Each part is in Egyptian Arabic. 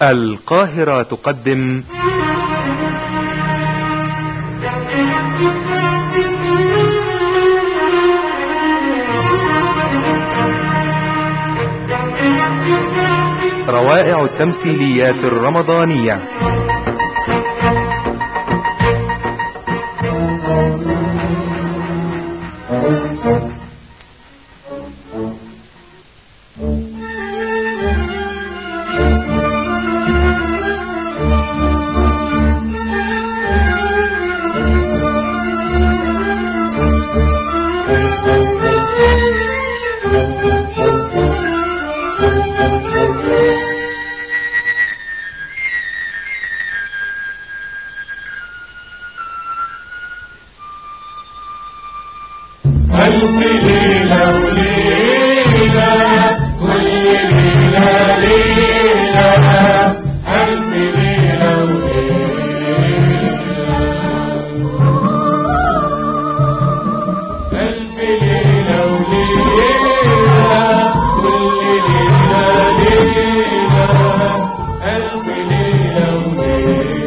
القاهرة تقدم روائع التمثيليات الرمضانية ألف ليلة وليلة كل ليلة ليلة ألف ليلة وليلة ألف ليلة وليلة كل ليلة ليلة ألف ليلة وليلة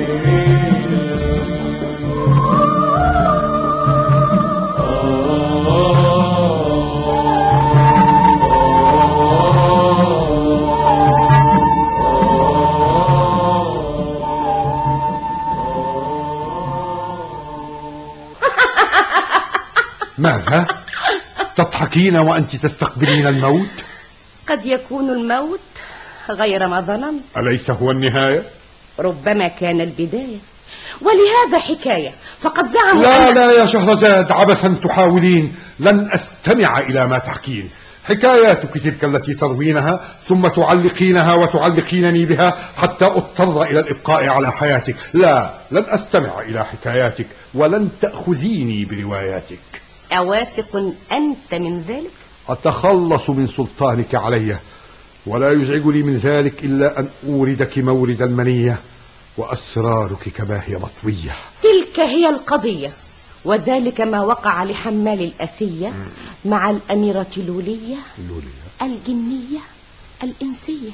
ماذا؟ تضحكين وأنت تستقبلين الموت؟ قد يكون الموت غير ما ظننت أليس هو النهاية؟ ربما كان البداية ولهذا حكاية فقد زعموا لا أن- لا يا شهرزاد عبثا تحاولين لن أستمع إلى ما تحكين حكاياتك تلك التي تروينها ثم تعلقينها وتعلقينني بها حتى اضطر إلى الإبقاء على حياتك لا لن أستمع إلى حكاياتك ولن تأخذيني برواياتك أواثق أنت من ذلك أتخلص من سلطانك علي ولا يزعجني من ذلك إلا أن أوردك مورد المنية وأسرارك كما هي مطوية تلك هي القضية وذلك ما وقع لحمال الأسية مع الأميرة لولية لوليا الجنية الإنسية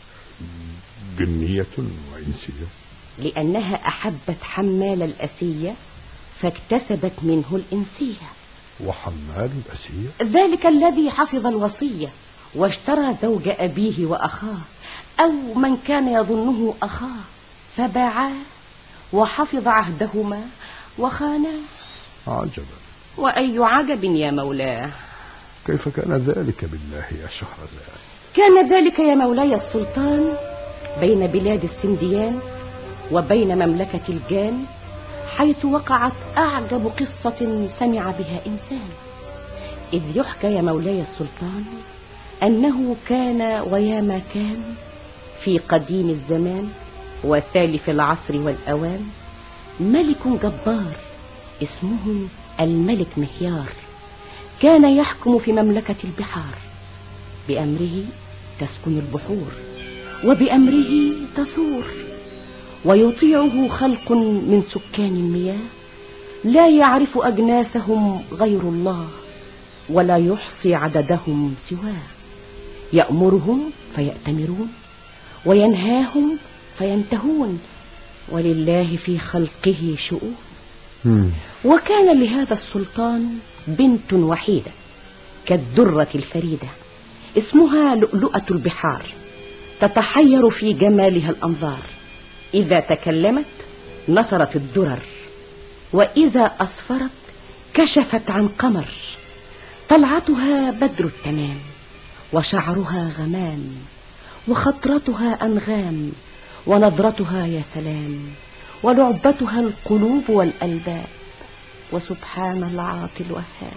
جنية وإنسية لأنها أحبت حمال الأسية فاكتسبت منه الإنسية وحمال الأسية ذلك الذي حفظ الوصية واشترى زوج أبيه وأخاه أو من كان يظنه أخاه فباعاه وحفظ عهدهما وخاناه عجبا وأي عجب يا مولاه كيف كان ذلك بالله يا شهرزاد كان ذلك يا مولاي السلطان بين بلاد السنديان وبين مملكة الجان حيث وقعت أعجب قصة سمع بها إنسان إذ يحكى يا مولاي السلطان أنه كان وياما كان في قديم الزمان وسالف العصر والأوان ملك جبار اسمه الملك مهيار كان يحكم في مملكة البحار بأمره تسكن البحور وبأمره تثور ويطيعه خلق من سكان المياه لا يعرف أجناسهم غير الله ولا يحصي عددهم سواه يأمرهم فيأتمرون وينهاهم فينتهون ولله في خلقه شؤون وكان لهذا السلطان بنت وحيدة كالذرة الفريدة اسمها لؤلؤة البحار تتحير في جمالها الأنظار إذا تكلمت نثرت الدرر وإذا أصفرت كشفت عن قمر طلعتها بدر التمام وشعرها غمام وخطرتها أنغام ونظرتها يا سلام ولعبتها القلوب والألباب وسبحان العاطي الوهاب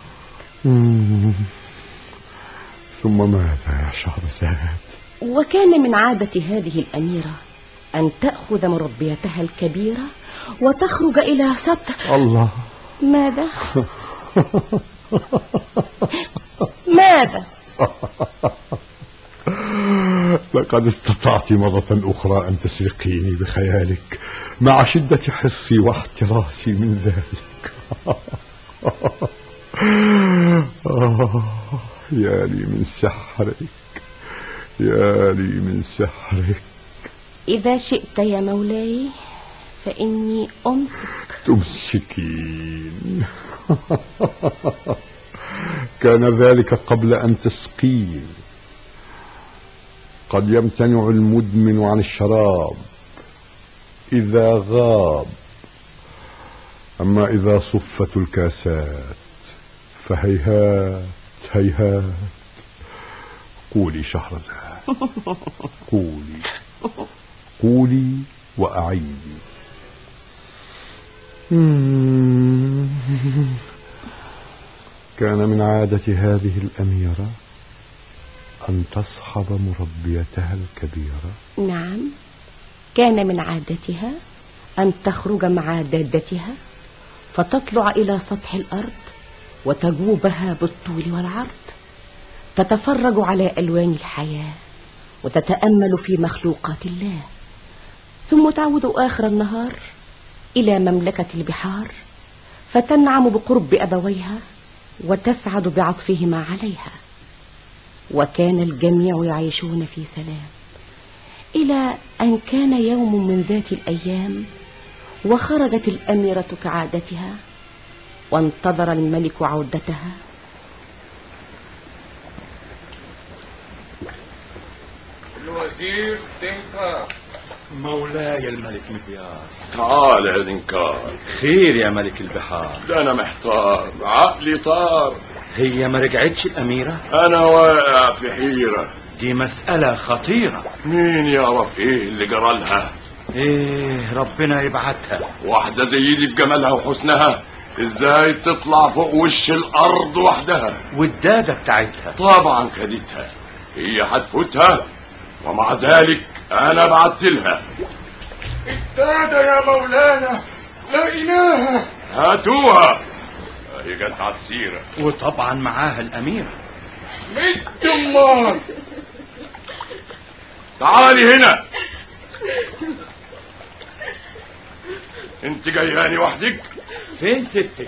ثم ماذا يا شهرزاد وكان من عادة هذه الأميرة أن تأخذ مربيتها الكبيرة وتخرج إلى سطح الله ماذا؟ ماذا؟ لقد استطعت مرة أخرى أن تسرقيني بخيالك مع شدة حرصي واحتراسي من ذلك آه يا لي من سحرك يا لي من سحرك إذا شئت يا مولاي فإني أمسك تمسكين كان ذلك قبل أن تسقين قد يمتنع المدمن عن الشراب إذا غاب أما إذا صفت الكاسات فهيهات هيهات قولي شهرزاد قولي قولي وأعيني كان من عادة هذه الأميرة أن تصحب مربيتها الكبيرة نعم كان من عادتها أن تخرج مع دادتها فتطلع إلى سطح الأرض وتجوبها بالطول والعرض تتفرج على ألوان الحياة وتتأمل في مخلوقات الله ثم تعود آخر النهار إلى مملكة البحار فتنعم بقرب أبويها وتسعد بعطفهما عليها وكان الجميع يعيشون في سلام إلى أن كان يوم من ذات الأيام وخرجت الأميرة كعادتها وانتظر الملك عودتها الوزير تنكر مولاي الملك مديار تعال يا ذنكار خير يا ملك البحار ده انا محتار عقلي طار هي ما رجعتش الأميرة انا واقع في حيرة دي مسألة خطيرة مين يعرف ايه اللي جرالها ايه ربنا يبعتها واحدة زي دي في جمالها وحسنها ازاي تطلع فوق وش الارض وحدها والدادة بتاعتها طبعا خدتها هي هتفوتها ومع ذلك انا بعت لها الدادة يا مولانا لقيناها هاتوها هي جت على السيرة وطبعا معاها الأميرة مد النار تعالي هنا انت جاياني وحدك فين ستك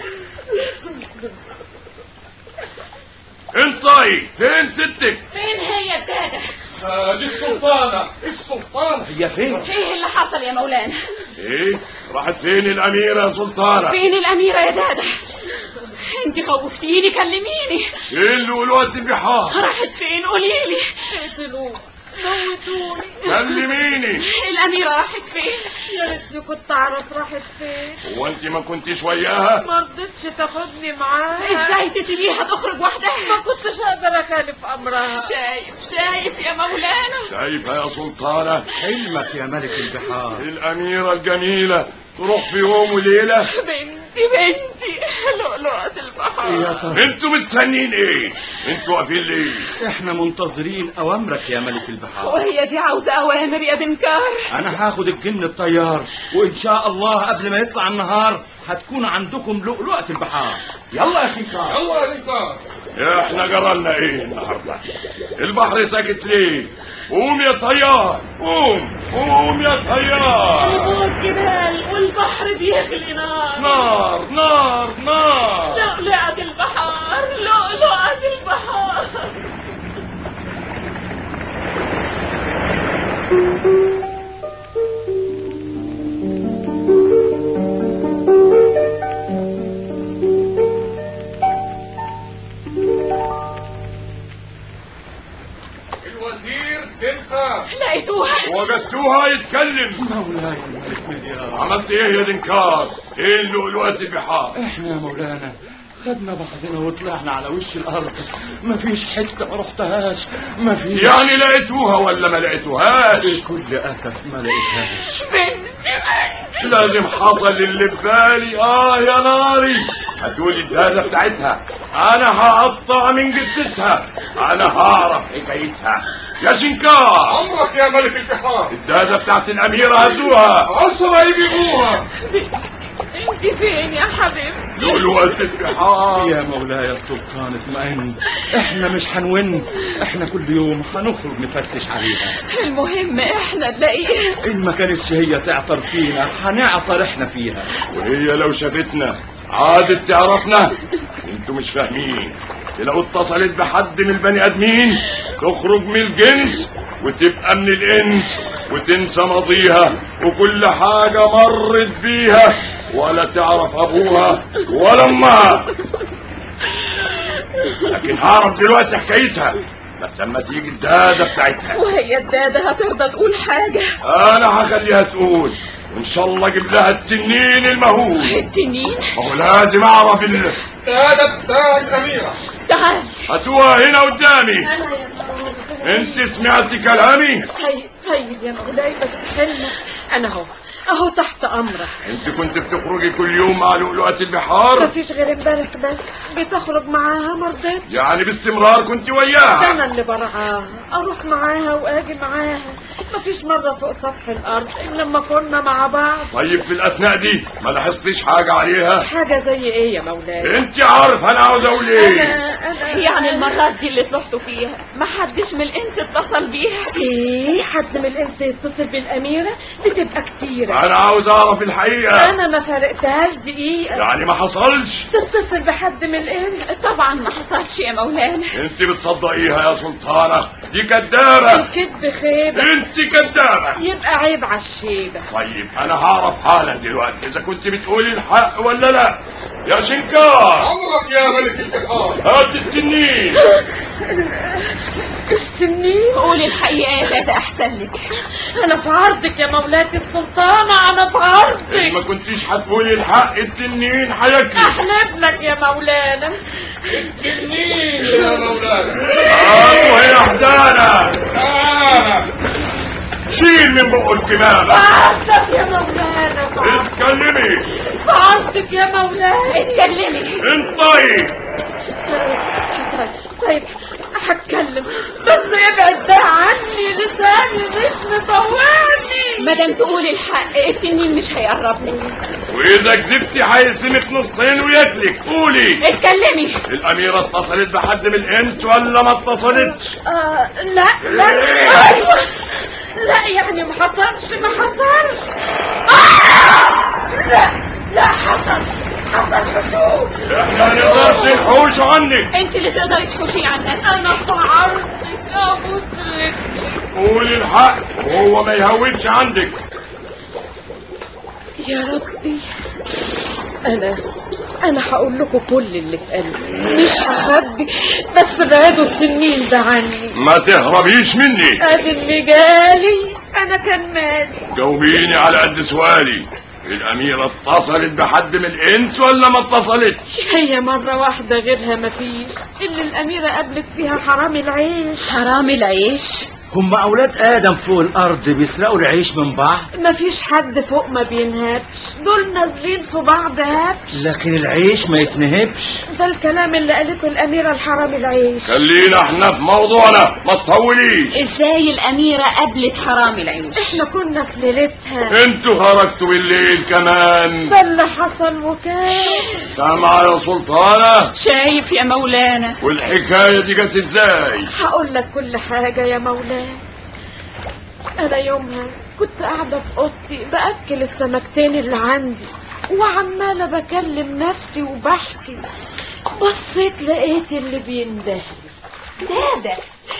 انطي فين ستك فين هي الدادة؟ دي السلطانة السلطانة هي فين ايه اللي حصل يا مولانا؟ ايه راحت فين الاميرة يا سلطانة فين الأميرة يا دادة؟ انت خوفتيني كلميني ايه اللي قلوات البحار راحت فين قوليلي اقتلوه موتوني كلميني الأميرة راحت فين؟ يا ريتني كنت اعرف راحت فين هو انت ما كنتيش وياها ما رضتش تاخدني معاها ازاي تسيبيها تخرج ما وحدها؟ كنتش اقدر اخالف امرها شايف شايف يا مولانا شايفة يا سلطانة حلمك يا ملك البحار الاميرة الجميلة تروح في يوم وليلة بنتي بنتي لؤلؤة البحر يا ترى انتوا مستنيين ايه انتوا واقفين ليه احنا منتظرين اوامرك يا ملك البحار وهي دي عاوزة أوامر يا دنكار انا هاخد الجن الطيار وان شاء الله قبل ما يطلع النهار هتكون عندكم لؤلؤة البحار يلا يا شنكار يلا يا دنكار احنا جرالنا ايه النهارده البحر ساكت ليه قوم يا طيار قوم قوم يا طيار فوق الجبال والبحر بيغلي نار نار نار نار لؤلؤة البحار لؤلؤة البحار الوزير تنكر لقيتوها وجدتوها يتكلم مولاي الملك مديار عملت ايه يا دنكار ايه اللؤلؤات البحار احنا يا مولانا خدنا بعضنا وطلعنا على وش الارض مفيش حته ما رحتهاش مفيش يعني لقيتوها ولا ما لقيتوهاش بكل اسف ما لقيتهاش بنتي لازم حصل اللي في بالي اه يا ناري هتقولي الدالة بتاعتها انا هقطع من جدتها انا هعرف حكايتها يا شنكار عمرك يا ملك البحار الدالة بتاعت الاميرة هاتوها عشرة يبيعوها انت فين يا حبيبتي لؤلؤة البحار يا مولاي السلطان اطمئن احنا مش هنون احنا كل يوم هنخرج نفتش عليها المهم احنا نلاقيها ان ما كانتش هي تعطر فينا هنعطر احنا فيها وهي لو شافتنا عادت تعرفنا انتوا مش فاهمين لو اتصلت بحد من البني ادمين تخرج من الجنس وتبقى من الانس وتنسى ماضيها وكل حاجة مرت بيها ولا تعرف أبوها ولا أمها لكن هعرف دلوقتي حكايتها بس لما تيجي الدادة بتاعتها وهي الدادة هترضى تقول حاجة أنا هخليها تقول وإن شاء الله أجيب لها التنين المهول التنين ما هو لازم أعرف ال... سادة بتاعت أميرة تعال هاتوها هنا قدامي انا يا مولاي انت سمعتي كلامي طيب طيب يا مولاي بس حلمك انا اهو اهو تحت امرك انت كنت بتخرجي كل يوم مع لؤلؤة البحار مفيش غير امبارح بس جيت اخرج معاها ما رضيتش يعني باستمرار كنت ده وياها انا اللي برعاها اروح معاها واجي معاها مفيش مره فوق سطح الارض الا لما كنا مع بعض طيب في الاثناء دي ما لاحظتيش حاجة عليها حاجه زي ايه يا مولاي انت عارف انا عاوز اقول ايه انا انا يعني المرات دي اللي طلعتوا فيها ما حدش من الانس اتصل بيها ايه حد من الانس يتصل بالاميره بتبقى كتيره انا عاوز اعرف الحقيقة انا ما فرقتهاش دقيقه يعني ما حصلش تتصل بحد من الانس طبعا ما حصلش يا مولانا انت بتصدقيها يا سلطانة دي كدابة الكذب خيبه انت كدابة يبقى عيب على الشيبه طيب انا هعرف حالا دلوقتي اذا كنت بتقولي الحق ولا لا يا شنكار عمرك يا ملك البحار هات التنين استني قولي الحقيقة يا دادة احسن لك انا في عرضك يا مولاتي السلطانه انا في إن عرضك ما كنتيش هتقولي الحق التنين هياكلك احلف لك يا مولانا التنين يا مولانا هاتوا هنا حدانا تعال شيل من بقه الكمامة عرضك يا مولانا في عرضك- اتكلمي في عرضك يا مولانا اتكلمي انطي طيب طيب هتكلم بس ابعد ده عني لساني مش مطوعني مادام تقولي الحق التنين مش هيقربني واذا كذبتي هيقسمك نصين وياكلك قولي اتكلمي الاميرة اتصلت بحد من الانس ولا ما اتصلتش آه لا لا ايوه لا يعني ما حصلش ما حصلش آه لا لا حصل حصل حشوش احنا ما نقدرش نحوش عنك انت اللي تقدري تحوشي عن نفسك انا في عرضك يا مسرك قولي الحق وهو ما يهودش عندك يا ربي انا انا هقول لكم كل اللي في قلبي مش هخبي بس بعدوا التنين ده عني ما تهربيش مني ادي اللي جالي انا كان مالي جاوبيني على قد سؤالي الأميرة اتصلت بحد من الإنس ولا ما اتصلتش؟ هي مرة واحدة غيرها مفيش اللي الأميرة قابلت فيها حرام العيش حرام العيش هم أولاد آدم فوق الأرض بيسرقوا العيش من بعض مفيش حد فوق ما بينهبش دول نازلين في بعض هبش لكن العيش ما يتنهبش ده الكلام اللي قالته الأميرة الحرام العيش خلينا احنا في موضوعنا ما تطوليش ازاي الاميرة قابلت حرام العيش احنا كنا في ليلتها انتوا خرجتوا بالليل كمان ده اللي حصل وكان سامعة يا سلطانة شايف يا مولانا والحكاية دي جت ازاي؟ هقول لك كل حاجة يا مولاي أنا يومها كنت قاعدة في أوضتي بأكل السمكتين اللي عندي وعمالة بكلم نفسي وبحكي بصيت لقيت اللي بينده دادة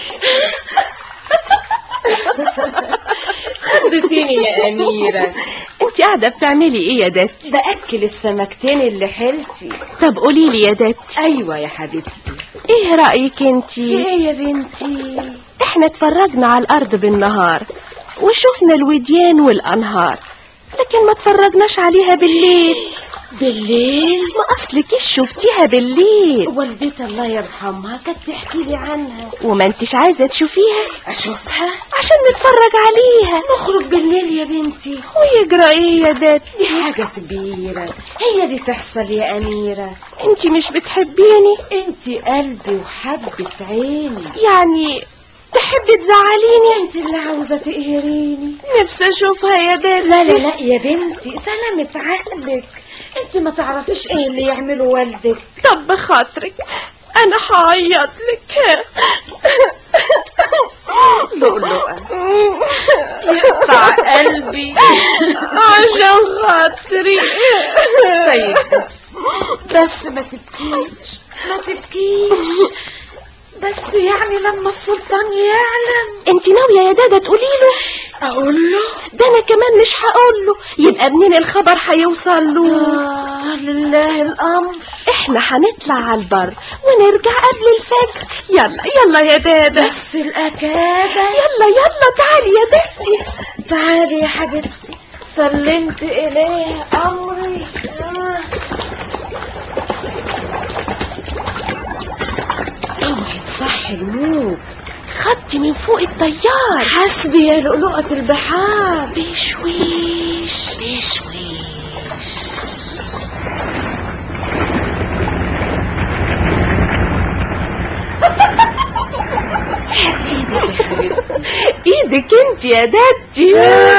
خدتيني يا أميرة انت قاعدة بتعملي ايه يا دتي بأكل السمكتين اللي حيلتي طب قولي لي يا دتي أيوة يا حبيبتي ايه رأيك انت إيه يا بنتي احنا اتفرجنا على الارض بالنهار وشفنا الوديان والانهار لكن ما اتفرجناش عليها بالليل بالليل ما اصلك شفتيها بالليل والدتي الله يرحمها كانت تحكي لي عنها وما انتش عايزة تشوفيها أشوفها عشان نتفرج عليها نخرج بالليل يا بنتي ويجرى ايه يا دتي دي حاجة كبيرة هي دي تحصل يا أميرة انت مش بتحبيني انت قلبي وحبة عيني يعني تحبي تزعليني انت اللي عاوزة تقهريني نفسي اشوفها يا دتي لا لا لا يا بنتي سلامة عقلك انت ما تعرفيش ايه اللي يعمله والدك طب بخاطرك انا هعيط لك لؤلؤة يقطع قلبي عشان خاطري طيب بس بس ما تبكيش ما تبكيش بس يعني لما السلطان يعلم انت ناوية يا دادا تقولي له اقول له ده انا كمان مش هقول له يبقى منين الخبر هيوصل له آه لله الامر احنا هنطلع على البر ونرجع قبل الفجر يلا يلا يا دادا بس الاكاده يلا يلا تعالي يا دادي تعالي يا حبيبتي سلمت اليه امري آه. اوعي تصحي الموج خدتي من فوق الطيار حسبي يا لؤلؤة البحار بشويش بشويش ايدك انت يا دادي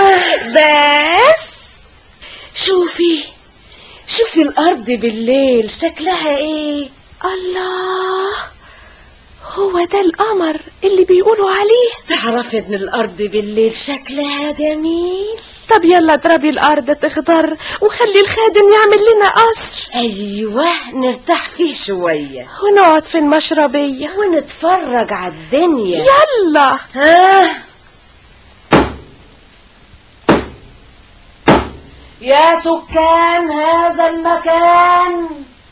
بس شوفي شوفي الارض بالليل شكلها ايه الله هو ده القمر اللي بيقولوا عليه تعرفي ان الارض بالليل شكلها جميل طب يلا اضربي الارض تخضر وخلي الخادم يعمل لنا قصر ايوه نرتاح فيه شويه ونقعد في المشربية ونتفرج على الدنيا يلا ها يا سكان هذا المكان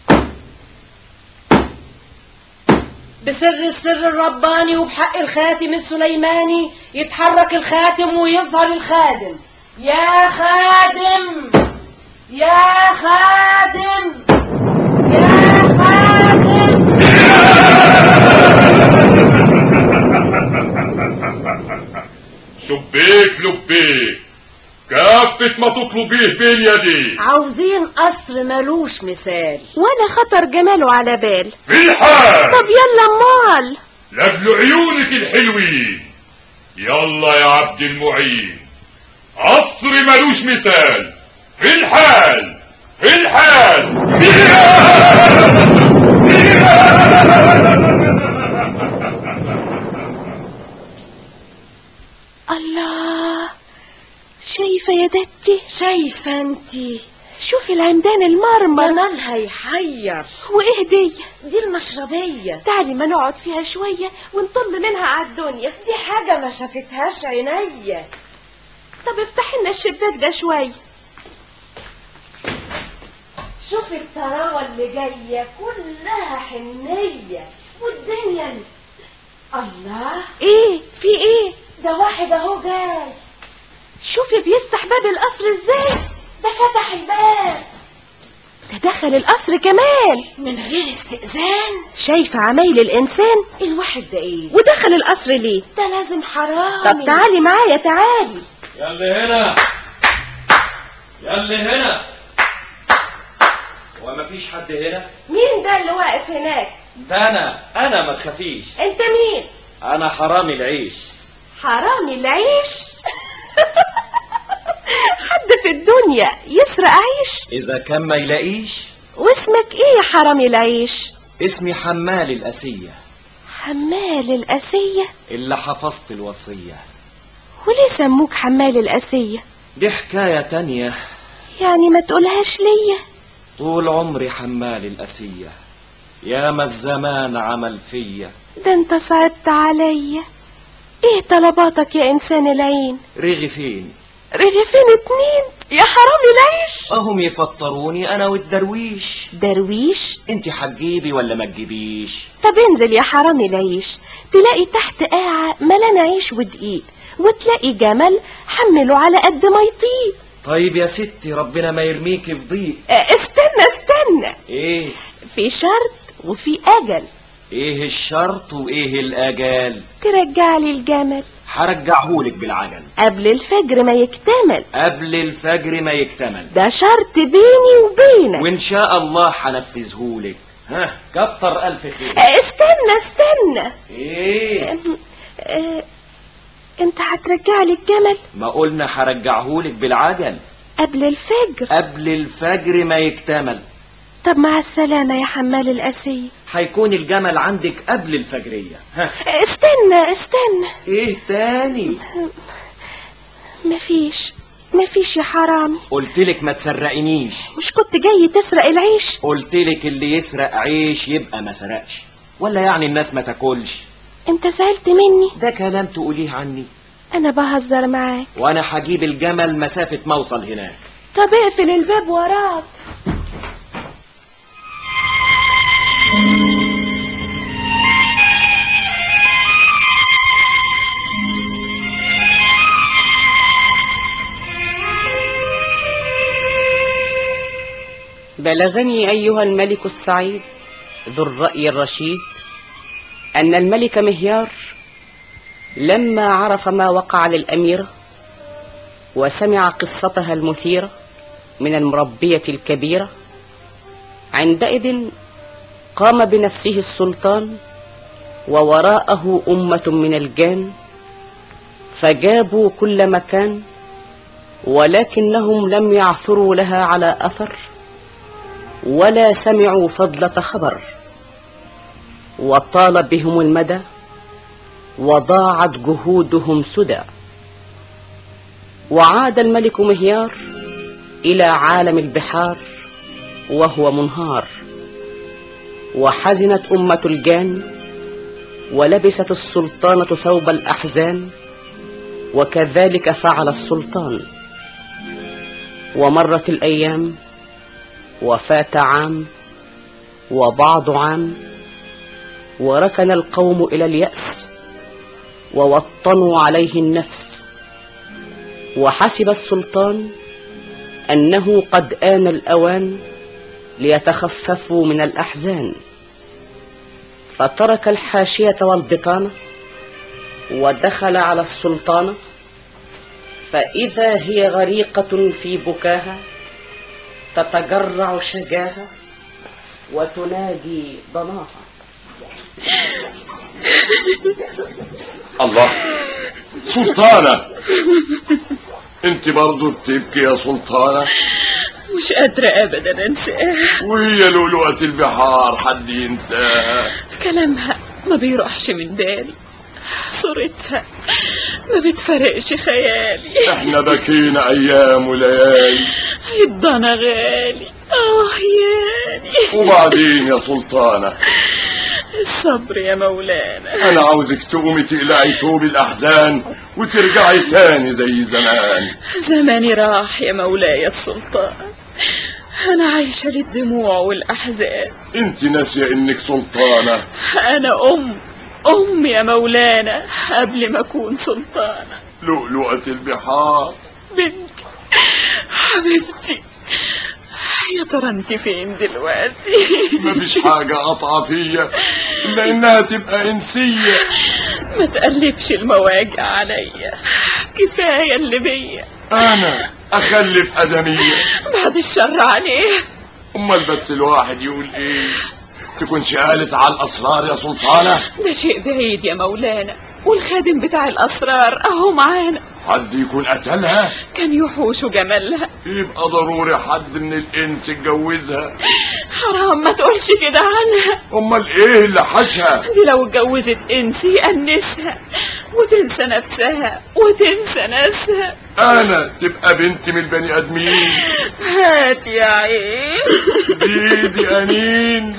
بسر السر الرباني وبحق الخاتم السليماني يتحرك الخاتم ويظهر الخادم يا خادم يا خادم يا خادم شبيك لبيك كافة ما تطلبيه بين يدي عاوزين قصر ملوش مثال ولا خطر جماله على بال في الحال طب يلا امال لأجل عيونك الحلوين يلا يا عبد المعين عصر ملوش مثال في الحال في الحال الله شايفة يا دتي شايفة انتي شوفي العمدان المرمر جمالها يحير وايه دي دي المشربية تعالي ما نقعد فيها شوية ونطل منها على الدنيا دي حاجة ما شافتهاش عينيا طب افتحي لنا الشباك ده شوية شوفي الطراوة اللي جاية كلها حنية والدنيا الله ايه في ايه ده واحد اهو جاي شوفي بيفتح باب القصر ازاي ده فتح الباب ده دخل القصر كمان من غير استئذان شايفة عمايل الانسان الواحد ده ايه ودخل القصر ليه ده لازم حرام طب تعالي معايا تعالي يا اللي هنا يا اللي هنا هو مفيش حد هنا مين ده اللي واقف هناك ده انا انا ما تخافيش انت مين انا حرامي العيش حرامي العيش حد في الدنيا يسرق عيش اذا كان ما يلاقيش واسمك ايه يا حرامي العيش اسمي حمال الاسيه حمال الأسية اللي حفظت الوصيه وليه سموك حمال الأسية دي حكايه تانية يعني ما تقولهاش ليا طول عمري حمال الاسيه ياما الزمان عمل فيا ده انت صعبت عليا ايه طلباتك يا انسان العين رغفين رغيفين اتنين يا حرامي العيش اهم يفطروني انا والدرويش درويش انت هتجيبي ولا ما تجيبيش طب انزل يا حرامي العيش تلاقي تحت قاعة ملان عيش ودقيق وتلاقي جمل حمله على قد ما يطيق طيب يا ستي ربنا ما يرميكي في ضيق اه، استنى استنى ايه في شرط وفي اجل ايه الشرط وايه الاجال ترجع لي الجمل هرجعهولك بالعجل قبل الفجر ما يكتمل قبل الفجر ما يكتمل ده شرط بيني وبينك وان شاء الله هنفذهولك ها كتر الف خير اه، استنى استنى ايه ام، اه، انت هترجع لي الجمل ما قلنا هرجعهولك بالعجل قبل الفجر قبل الفجر ما يكتمل طب مع السلامة يا حمال الأسية هيكون الجمل عندك قبل الفجرية ها استنى استنى ايه تاني مفيش مفيش يا حرامي قلتلك ما تسرقنيش مش كنت جاي تسرق العيش قلتلك اللي يسرق عيش يبقى ما سرقش ولا يعني الناس ما تاكلش انت زعلت مني ده كلام تقوليه عني انا بهزر معاك وانا هجيب الجمل مسافة ما اوصل هناك طب اقفل الباب وراك بلغني أيها الملك السعيد ذو الرأي الرشيد أن الملك مهيار لما عرف ما وقع للأميرة وسمع قصتها المثيرة من المربية الكبيرة عندئذ قام بنفسه السلطان ووراءه أمة من الجان فجابوا كل مكان ولكنهم لم يعثروا لها على أثر ولا سمعوا فضلة خبر وطال بهم المدى وضاعت جهودهم سدى وعاد الملك مهيار إلى عالم البحار وهو منهار وحزنت أمة الجان ولبست السلطانة ثوب الأحزان وكذلك فعل السلطان ومرت الأيام وفات عام وبعض عام وركن القوم إلى اليأس ووطنوا عليه النفس وحسب السلطان أنه قد آن الأوان ليتخففوا من الأحزان فترك الحاشية والبطانة ودخل على السلطانة فإذا هي غريقة في بكاها تتجرع شجاها وتنادي ضناها الله سلطانة انت برضو بتبكي يا سلطانة مش قادرة أبدا أنساها وهي لؤلؤة البحار حد ينساها كلامها ما بيروحش من بالي صورتها ما بتفرقش خيالي احنا بكينا ايام وليالي الضنا غالي اه ياني وبعدين يا سلطانة الصبر يا مولانا انا عاوزك تقومي تقلعي ثوب الاحزان وترجعي تاني زي زمان زماني راح يا مولاي السلطان أنا عايشة للدموع والأحزان انت ناسية انك سلطانة أنا أم أم يا مولانا قبل ما أكون سلطانة لؤلؤة البحار بنتي حبيبتي يا ترى انت فين دلوقتي مفيش حاجة قطعة فيا إلا إنها تبقى إنسية ما تقلبش المواجع عليا كفاية اللي بيا أنا أخلف أدمية بعد الشر عليه أمال بس الواحد يقول إيه تكونش قالت على الأسرار يا سلطانة ده شيء بعيد يا مولانا والخادم بتاع الأسرار أهو معانا حد يكون قتلها كان يحوش جمالها يبقى ضروري حد من الإنس اتجوزها حرام ما تقولش كده عنها أمال إيه اللي حشها دي لو اتجوزت انس يأنسها وتنسى نفسها وتنسى ناسها أنا تبقى بنت من البني آدمين هات يا عين دي أنين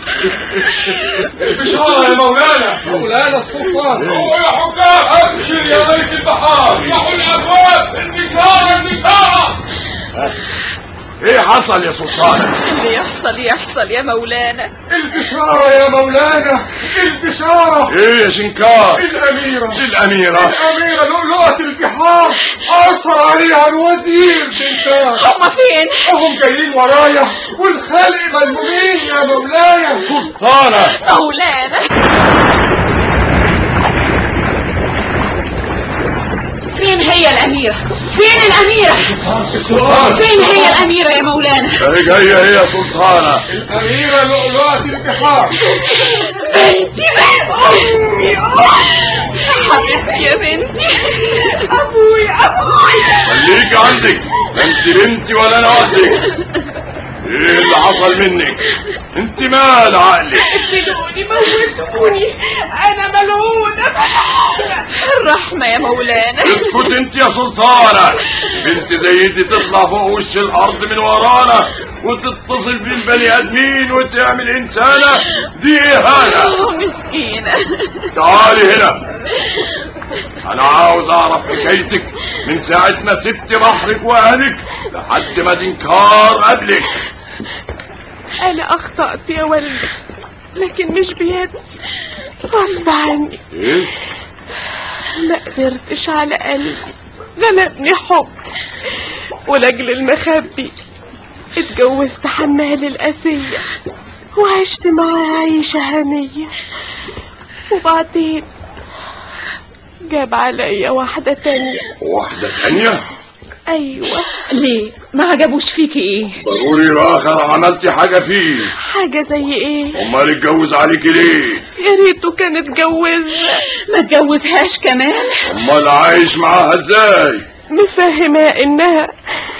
بشارة يا مولانا مولانا السلطان هو يا حكام ابشر يا ملك البحار افتحوا الابواب البشاره البشاره إيه حصل يا سلطانة اللي يحصل يحصل يا مولانا البشارة يا مولانا البشارة إيه يا شنكار الأميرة الأميرة الأميرة لؤلؤة البحار أثر عليها الوزير بنتان هما فين هم جايين ورايا والخالق ملمومين يا مولاي سلطانة مولانا فين هي الأميرة فين الأميرة فين هي الأميرة يا مولانا إيه جاية هي يا سلطانة الأميرة لؤلؤة البحار بنتي أمي حبيبتي يا بنتي أبوي أبوي خليك عندك لا انت بنتي ولا انا قصدك ايه اللي حصل منك انت مال عقلك اقتلوني موتوني أنا ملعونة ملعونة الرحمة يا مولانا اسكت انت يا سلطانة بنت زي دي تطلع فوق وش الارض من ورانا وتتصل بالبني ادمين وتعمل انسانة دي اهانة أوه، مسكينة تعالي هنا انا عاوز اعرف حكايتك من ساعة ما سبت بحرك واهلك لحد ما دينكار قبلك انا اخطأت يا والدي لكن مش بيدي غصب عني ايه ما قدرتش على قلبي غلبني حب ولاجل المخبي اتجوزت حمال الأسية وعشت معاه عيشة هنية وبعدين جاب عليا واحدة تانية واحدة تانية أيوة ليه ما عجبوش فيكي ايه ضروري الاخر عملتي حاجة فيه حاجة زي ايه امال اتجوز عليكي ليه يا ريته كان اتجوزنا ما تجوزهاش كمان امال عايش معاها ازاي مفهماه انها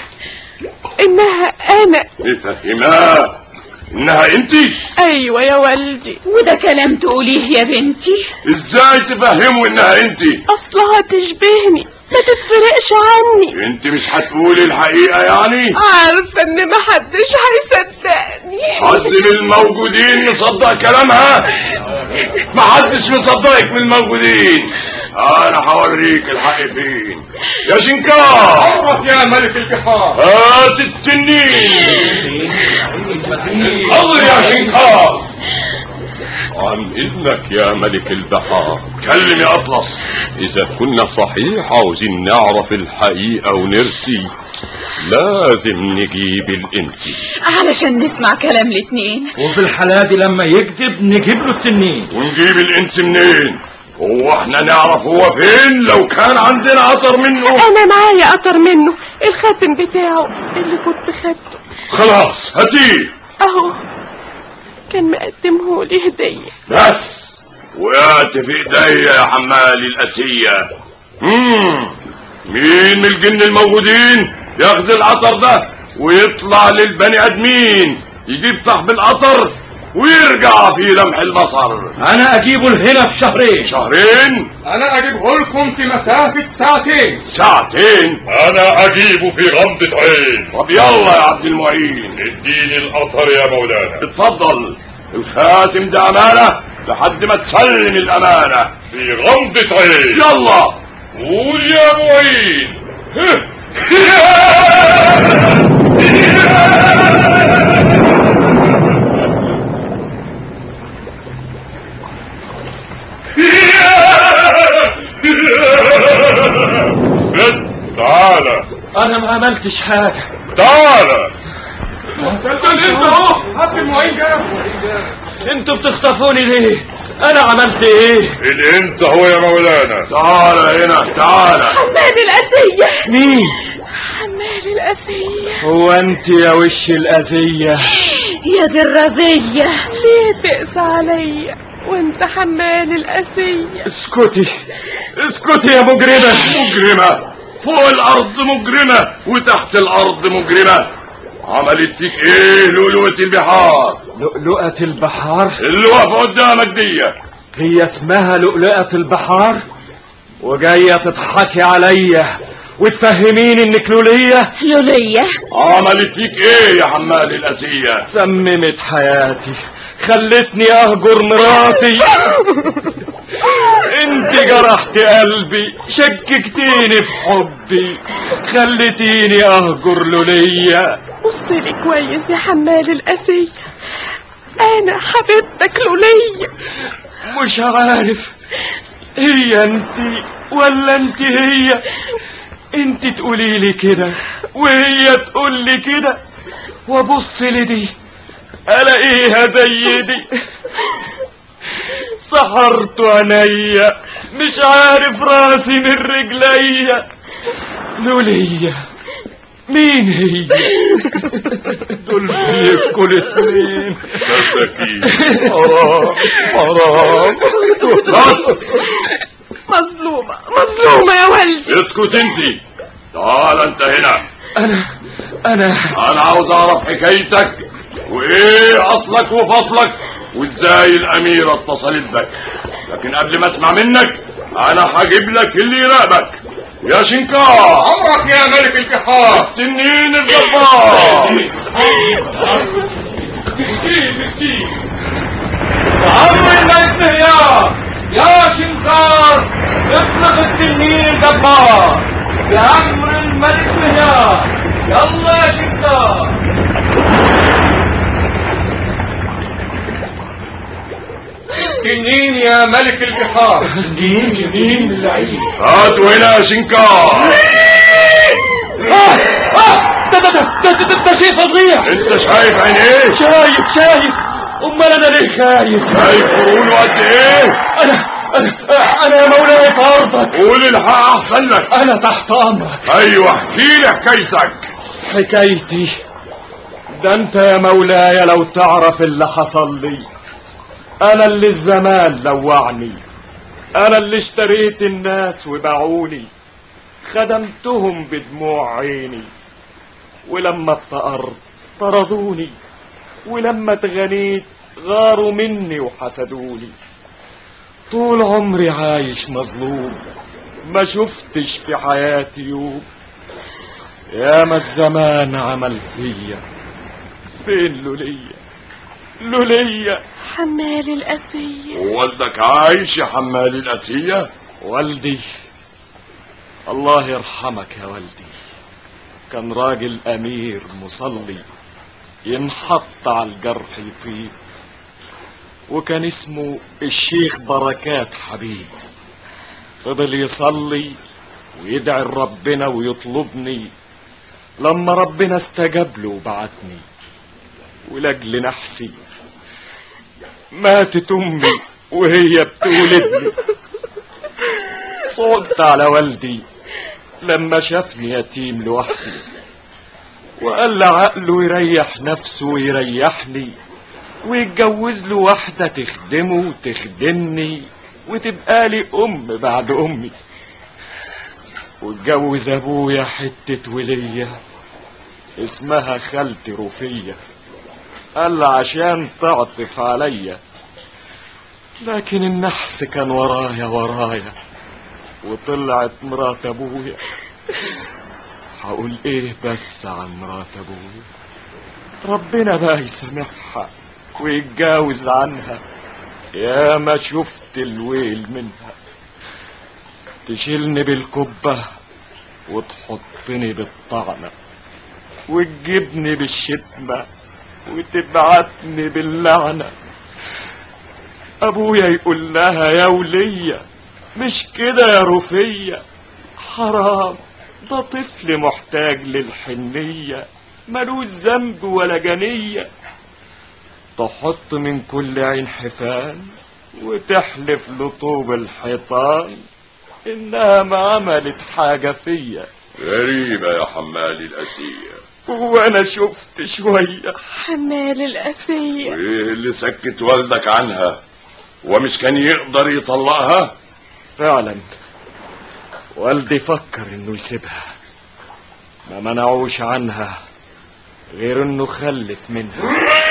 انها انا مفهماه انها انتي ايوه يا والدي وده كلام تقوليه يا بنتي ازاي تفهموا انها انتي اصلها تشبهني ما تتفرقش عني انت مش هتقولي الحقيقة يعني عارفة ان محدش هيصدقني حد من الموجودين مصدق كلامها محدش مصدقك من الموجودين انا هوريك الحق فين يا شنكار عمرك يا ملك البحار هات التنين حضر يا شنكار عن إذنك يا ملك البحار كلم يا اطلس إذا كنا صحيح عاوزين نعرف الحقيقة ونرسي لازم نجيب الإنسي علشان نسمع كلام الاتنين وفي الحالة دي لما يكذب نجيب له التنين ونجيب الانس منين هو احنا نعرف هو فين لو كان عندنا عطر منه انا معايا قطر منه الخاتم بتاعه اللي كنت خدته خلاص هاتيه اهو كان مقدمه لي هدية بس وقعت في ايديا يا حمالي الاسية مم. مين من الجن الموجودين ياخد القطر ده ويطلع للبني ادمين يجيب صاحب القطر ويرجع في لمح البصر انا اجيبه لهنا في شهرين شهرين انا اجيبه لكم في مسافة ساعتين ساعتين أنا أجيبه في غمضة عين طب يلا يا عبد المعين اديني القطر يا مولانا اتفضل الخاتم ده امانة لحد ما تسلم الامانة في غمضة عين يلا قول يا معين بس تعالى انا ما عملتش حاجة تعالى ده الانس اهو عبد المعين جاب انتوا بتخطفوني ليه انا عملت ايه الإنس هو يا مولانا تعال هنا تعال حمال الأسية مين حمال الأسية هو انت يا وش الاذية يا دي الرزية ليه تقسى عليا وانت حمال الأسية اسكتي اسكتي يا مجرمة مجرمة فوق الارض مجرمة وتحت الارض مجرمة عملت فيك ايه لؤلؤة البحار لؤلؤة البحار اللي واقفة قدامك دي هي اسمها لؤلؤة البحار وجاية تضحكي عليا وتفهميني انك لولية لولية عملت فيك ايه يا حمال الاسية سممت حياتي خلتني اهجر مراتي انت جرحت قلبي شككتيني في حبي خلتيني اهجر لولية بص لي كويس يا حمال الأسية أنا حبيبتك لولية مش عارف هي انت ولا انت هي انت تقولي لي كده وهي تقول لي كده وابص لدي الاقيها زي دي سحرت عينيا مش عارف راسي من رجليا لولية مين هي دول بيبكوا الاتنين مساكين حرام حرام بس مظلومة مظلومة يا ولدي اسكت انت تعال انت هنا انا انا انا عاوز اعرف حكايتك وايه اصلك وفصلك وازاي الاميرة اتصلت بك لكن قبل ما اسمع منك انا هجيب لك اللي يراقبك يا شنكار عمرك يا ملك البحار التنين الجبار اطلق التنين الجبار بأمر الملك مهيار يلا يا شنكار التنين يا ملك البحار التنين يمين اللعيب هاتوا هنا يا شنكار ده ده ده ده ده ده شيء فظيع انت شايف عينيه شايف شايف امال انا ليه خايف شايف قرونه قد ايه انا انا انا يا مولاي في ارضك قول الحق احسن لك انا تحت امرك ايوه احكي لي حكايتك حكايتي ده انت يا مولاي لو تعرف اللي حصل لي انا اللي الزمان لوعني انا اللي اشتريت الناس وباعوني خدمتهم بدموع عيني ولما افتقرت طردوني ولما اتغنيت غاروا مني وحسدوني طول عمري عايش مظلوم ما شفتش في حياتي يوم ياما الزمان عمل فيا فين لوليا لوليا حمال الأسية والدك عايش يا حمال الاسيه والدي الله يرحمك يا والدي كان راجل امير مصلي ينحط على الجرح يطيب وكان اسمه الشيخ بركات حبيب فضل يصلي ويدعي ربنا ويطلبني لما ربنا استجاب له وبعتني ولاجل نحسي ماتت امي وهي بتولدني صعدت على والدي لما شافني يتيم لوحدي وقال لعقله يريح نفسه ويريحني ويتجوز له واحدة تخدمه وتخدمني وتبقى لي أم بعد أمي واتجوز أبويا حتة ولية اسمها خالتي رفية قال عشان تعطف عليا لكن النحس كان ورايا ورايا وطلعت مرات ابويا هقول ايه بس عن مرات ابويا ربنا بقى يسامحها ويتجاوز عنها يا ما شفت الويل منها تشيلني بالكبة وتحطني بالطعنة وتجيبني بالشتمة وتبعتني باللعنة ابويا يقول لها يا ولية مش كده يا رفية حرام ده طفل محتاج للحنية ملوش ذنب ولا جنية تحط من كل عين حفان وتحلف لطوب الحيطان انها ما عملت حاجة فيا غريبة يا حمال الأسية وانا شفت شوية حمال الأسية وايه اللي سكت والدك عنها ومش كان يقدر يطلقها فعلا والدي فكر انه يسيبها ما منعوش عنها غير انه خلف منها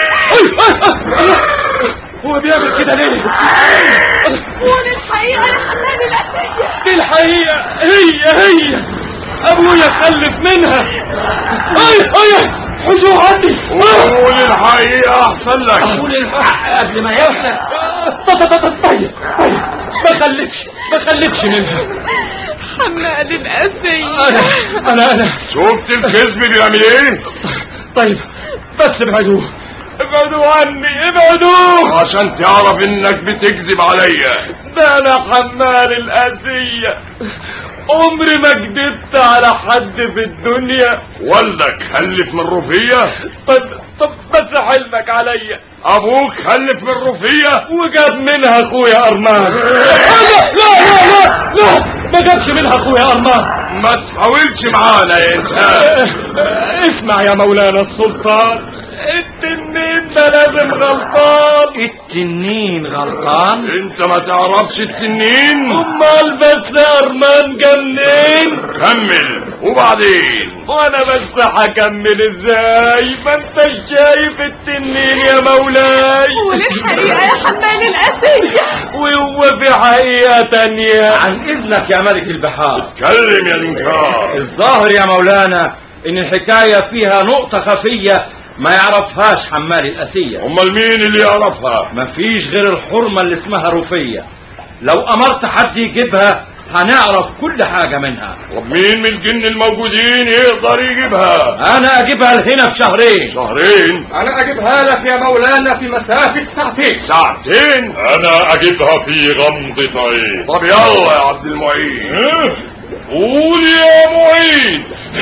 هو بيعمل كده ليه قول الحقيقة يا حمال الأسية دي الحقيقة هي هي ابويا خلف منها اي اي حشو عني قول الحقيقة أحسن لك قول الحق قبل ما يحصل طيب طيب ما خلفش ما خلفش منها حمال الأسية انا انا انا شفت الكذب بيعمل ايه طيب بس ابعدوه ابعدوا عني ابعدوه عشان تعرف انك بتكذب عليا ده انا حمال الأذية عمري ما كدبت على حد في الدنيا والدك خلف من رفية طب طب بس حلمك عليا ابوك خلف من رفية وجاب منها اخويا ارمان لا لا لا لا لا ما جابش منها اخويا ارمان ما تحاولش معانا يا انسان اسمع يا مولانا السلطان التنين ده لازم غلطان التنين غلطان انت ما تعرفش التنين امال بس ارمان جنين كمل وبعدين وانا بس هكمل ازاي ما انت شايف التنين يا مولاي قول الحقيقة يا حمال الأسية وهو في حقيقة تانية عن اذنك يا ملك البحار اتكلم يا الانكار الظاهر يا مولانا ان الحكاية فيها نقطة خفية ما يعرفهاش حمال الأسية امال مين اللي يعرفها مفيش غير الحرمة اللي اسمها رفية لو أمرت حد يجيبها هنعرف كل حاجة منها طب مين من الجن الموجودين يقدر يجيبها انا اجيبها لهنا في شهرين شهرين انا اجيبها لك يا مولانا في مسافة ساعتين ساعتين انا اجيبها في غمضة عين طب يلا يا عبد المعين إيه؟ قول يا معين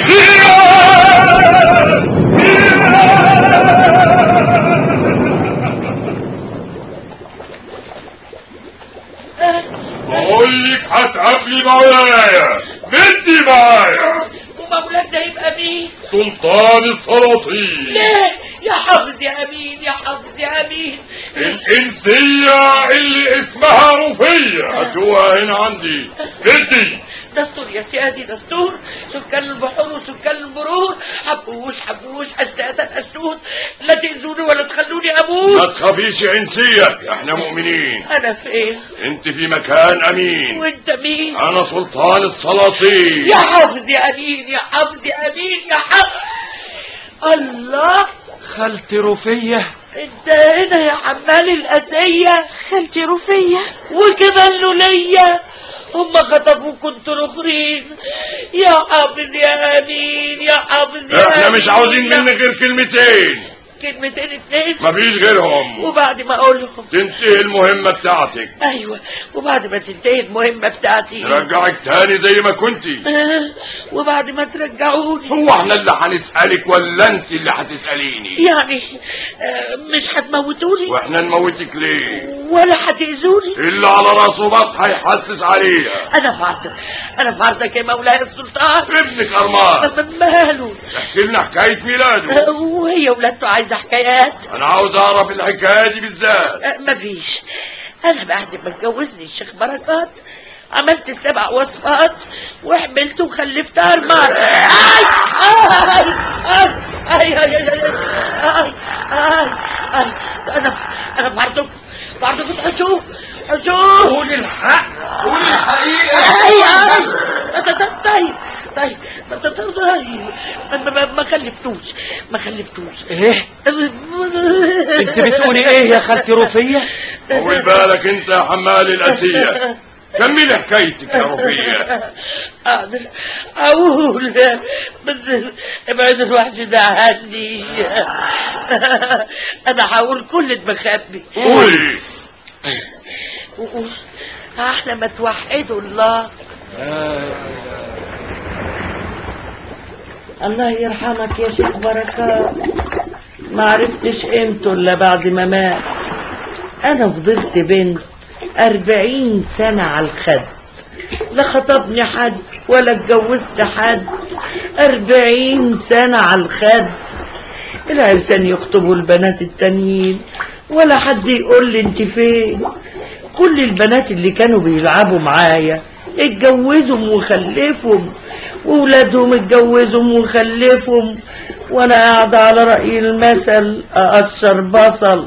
بقول لك هتقابلي مولايا بدي معايا ومولانا يبقى مين؟ سلطان السلاطين ليه؟ يا حافظ يا امين يا حافظ يا امين الإنسية اللي اسمها رفية هاتوها هنا عندي بدي دستور يا سيادي دستور سكان البحور وسكان البرور حبوش حبوش اشتاتا اشتوت لا تأذوني ولا تخلوني ما اموت تخافيش يا انسية احنا مؤمنين انا فين انت في مكان امين وانت مين انا سلطان السلاطين يا حافظ يا امين يا حافظ يا امين يا حافظ الله خالتي رفية انت هنا يا حمال الاسية خالتي رفية وكمان لولية هم خطفوك انتوا الاخرين يا حافظ يا امين يا حافظ يا احنا مش أمين، عاوزين يا- منك غير كلمتين كلمتين اتنين مفيش غيرهم وبعد ما اقولهم تنتهي المهمة بتاعتك ايوه وبعد ما تنتهي المهمة بتاعتي نرجعك تاني زي ما كنتي آه، وبعد ما ترجعوني هو احنا اللي هنسألك ولا انت اللي هتسأليني يعني آه، مش هتموتوني واحنا نموتك ليه ولا هتأذوني اللي على راسه بط هيحسس عليها انا في عرضك انا في عرضك يا مولاي السلطان ابنك ارمان م- ماله احكي لنا حكاية ميلاده آه، وهي ولادته عايزه حكايات انا عاوز اعرف الحكاية دي بالذات آه، مفيش انا بعد ما اتجوزني الشيخ بركات عملت السبع وصفات وحملت وخلفت ارمان اي اي اي اي اي اي اي اي اي انا في- انا في عرضكم في عرضكم تحشوه تحشوه قول الحق قول الحقيقة اي اي طيب طيب طيب طيب ما- ما ما خلفتوش ما خلفتوش ايه انت بتقولي ايه يا خالتي رفية طول بالك انت يا حمال الاسية كمل حكايتك يا رفية حاضر اقول بس ابعد الوحش ده عني انا هقول كل المخبي قولي احلى ما توحدوا الله الله يرحمك يا شيخ بركات ما عرفتش قيمته الا بعد ما مات انا فضلت بنت اربعين سنة على الخد لا خطبني حد ولا اتجوزت حد اربعين سنة على الخد العرسان يخطبوا البنات التانيين ولا حد يقول لي انت فين كل البنات اللي كانوا بيلعبوا معايا اتجوزهم وخلفهم وولادهم اتجوزهم وخلفهم وانا قاعدة على رأي المثل اقشر بصل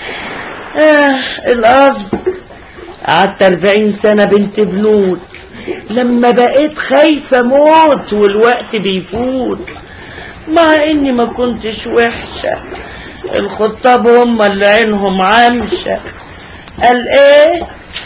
آه القصب قعدت أربعين سنة بنت بنود لما بقيت خايفة موت والوقت بيفوت مع اني ما كنتش وحشة الخطاب هم اللي عينهم عمشة قال ايه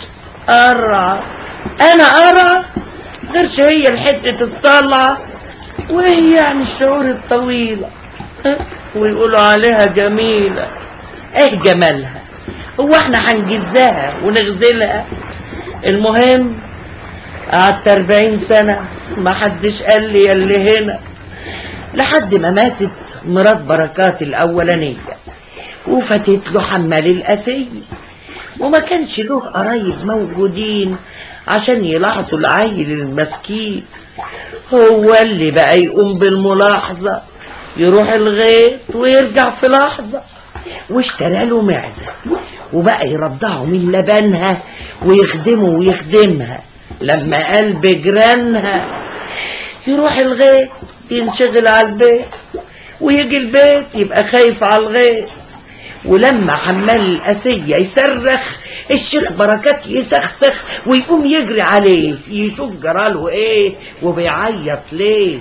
قرع انا قرع غيرش هي الحتة الصلعة وهي يعني الشعور الطويلة ها؟ ويقولوا عليها جميلة ايه جمالها هو احنا هنجزها ونغزلها المهم قعدت أربعين سنة ما حدش قال لي اللي هنا لحد ما ماتت مرات بركات الأولانية وفاتت له حمال الأسية وما كانش له قرايب موجودين عشان يلاحظوا العيل المسكين هو اللي بقى يقوم بالملاحظة يروح الغيط ويرجع في لحظة واشترى له معزة وبقى يرضعه من لبنها ويخدمه ويخدمها لما قلب جيرانها يروح الغيط ينشغل على البيت ويجي البيت يبقى خايف على الغيط ولما حمال الأسية يصرخ الشيخ بركات يسخسخ ويقوم يجري عليه يشوف جراله ايه وبيعيط ليه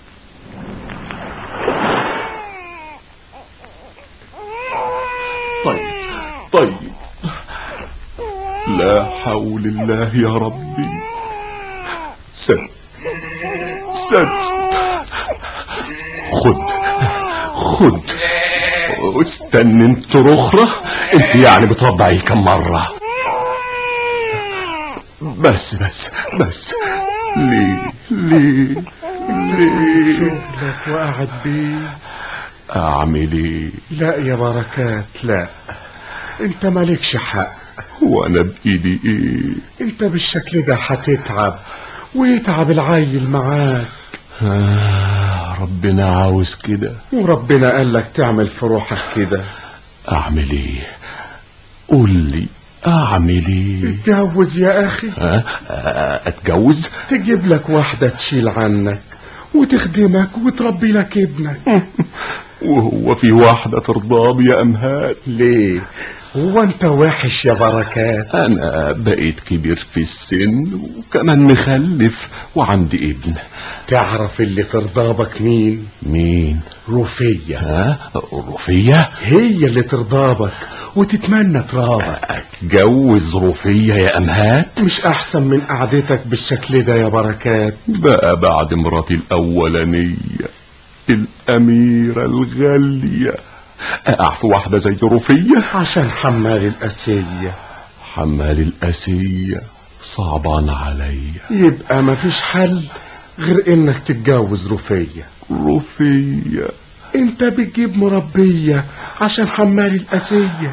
طيب طيب لا حول الله يا ربي سد سد خد خد واستنى انت رخرة انت يعني بترضعي كم مرة بس بس بس ليه ليه ليه شغلك وقعد بيه اعمل ايه لا يا بركات لا انت مالكش حق وانا بايدي ايه انت بالشكل ده هتتعب ويتعب العيل معاك آه ربنا عاوز كده وربنا قال لك تعمل في روحك كده اعمل ايه قول لي اعمل ايه اتجوز يا اخي ها؟ آه، اتجوز تجيب لك واحدة تشيل عنك وتخدمك وتربي لك ابنك وهو في واحدة ترضى يا امهات ليه هو انت وحش يا بركات انا بقيت كبير في السن وكمان مخلف وعندي ابن تعرف اللي ترضابك مين مين رفية ها رفية هي اللي ترضابك وتتمنى ترابك اتجوز رفية يا امهات مش احسن من قعدتك بالشكل ده يا بركات بقى بعد مراتي الاولانية الاميرة الغالية اقع في واحدة زي رفية عشان حمال الاسية حمال الاسية صعبان عليا يبقى مفيش حل غير انك تتجوز رفية رفية انت بتجيب مربية عشان حمال الاسية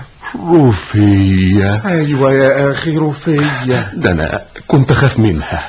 رفية ايوه يا اخي رفية ده انا كنت اخاف منها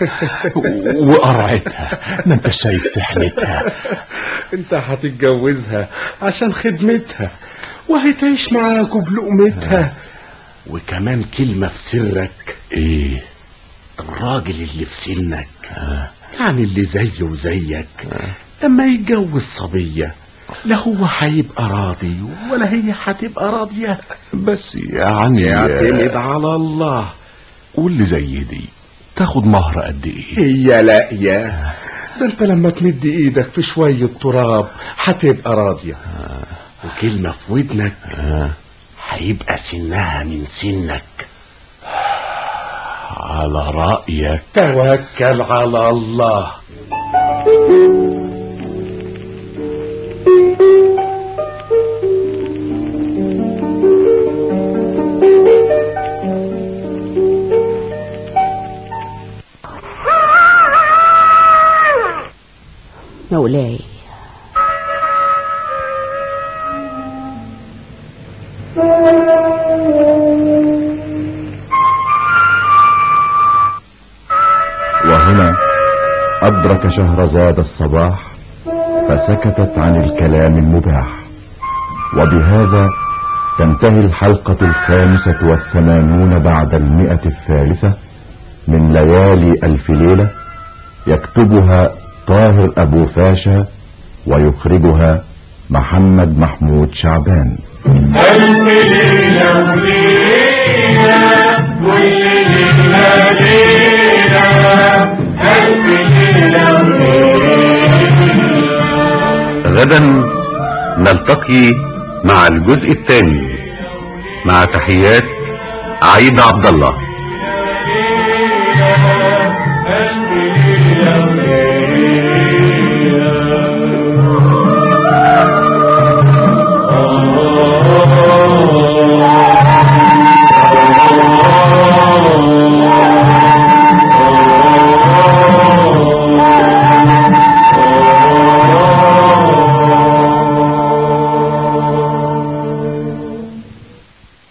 وقرعتها ما انت شايف سحنتها انت هتتجوزها عشان خدمتها وهتعيش معاك بلقمتها وكمان كلمة في سرك ايه الراجل اللي في سنك يعني اللي زيه وزيك لما يتجوز صبية لا هو هيبقى راضي ولا هي هتبقى راضية بس يعني اعتمد على الله قول لي زي دي تاخد مهر قد ايه هي لاقية ده انت لما تمد ايدك في شوية تراب هتبقى راضية وكلمة في ودنك هيبقى سنها من سنك على رأيك توكل على الله مولاي وهنا أدرك شهرزاد الصباح فسكتت عن الكلام المباح وبهذا تنتهي الحلقة الخامسة والثمانون بعد المئة الثالثة من ليالي ألف ليلة يكتبها طاهر أبو فاشا ويخرجها محمد محمود شعبان ألف ليلة وليلة كل ليلة ليلة ألف ليلة غدا نلتقي مع الجزء الثاني مع تحيات عيد عبد الله